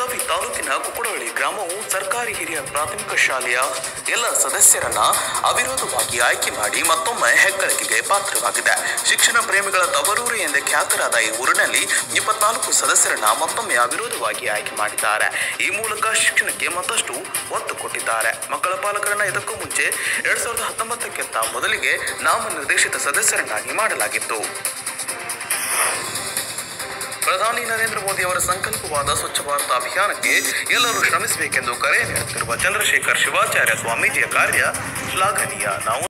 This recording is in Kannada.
ಬೆಳಗಾವಿ ತಾಲೂಕಿನ ಕುಕ್ಕಡಹಳ್ಳಿ ಗ್ರಾಮವು ಸರ್ಕಾರಿ ಹಿರಿಯ ಪ್ರಾಥಮಿಕ ಶಾಲೆಯ ಎಲ್ಲ ಸದಸ್ಯರನ್ನ ಅವಿರೋಧವಾಗಿ ಆಯ್ಕೆ ಮಾಡಿ ಮತ್ತೊಮ್ಮೆ ಹೆಗ್ಗಳಿಕೆಗೆ ಪಾತ್ರವಾಗಿದೆ ಶಿಕ್ಷಣ ಪ್ರೇಮಿಗಳ ತವರೂರು ಎಂದೇ ಖ್ಯಾತರಾದ ಈ ಊರಿನಲ್ಲಿ ಇಪ್ಪತ್ನಾಲ್ಕು ಸದಸ್ಯರನ್ನ ಮತ್ತೊಮ್ಮೆ ಅವಿರೋಧವಾಗಿ ಆಯ್ಕೆ ಮಾಡಿದ್ದಾರೆ ಈ ಮೂಲಕ ಶಿಕ್ಷಣಕ್ಕೆ ಮತ್ತಷ್ಟು ಒತ್ತು ಕೊಟ್ಟಿದ್ದಾರೆ ಮಕ್ಕಳ ಪಾಲಕರನ್ನ ಇದಕ್ಕೂ ಮುಂಚೆ ಎರಡ್ ಸಾವಿರದ ಹತ್ತೊಂಬತ್ತಕ್ಕಿಂತ ಮೊದಲಿಗೆ ನಾಮನಿರ್ದೇಶಿತ ಸದಸ್ಯರನ್ನಾಗಿ ಮಾಡಲಾಗಿತ್ತು ಪ್ರಧಾನಿ ನರೇಂದ್ರ ಮೋದಿ ಅವರ ಸಂಕಲ್ಪವಾದ ಸ್ವಚ್ಛ ಭಾರತ ಅಭಿಯಾನಕ್ಕೆ ಎಲ್ಲರೂ ಶ್ರಮಿಸಬೇಕೆಂದು ಕರೆ ನೀಡುತ್ತಿರುವ ಚಂದ್ರಶೇಖರ್ ಶಿವಾಚಾರ್ಯ ಸ್ವಾಮೀಜಿಯ ಕಾರ್ಯ ಶ್ಲಾಘನೀಯ ನಾವು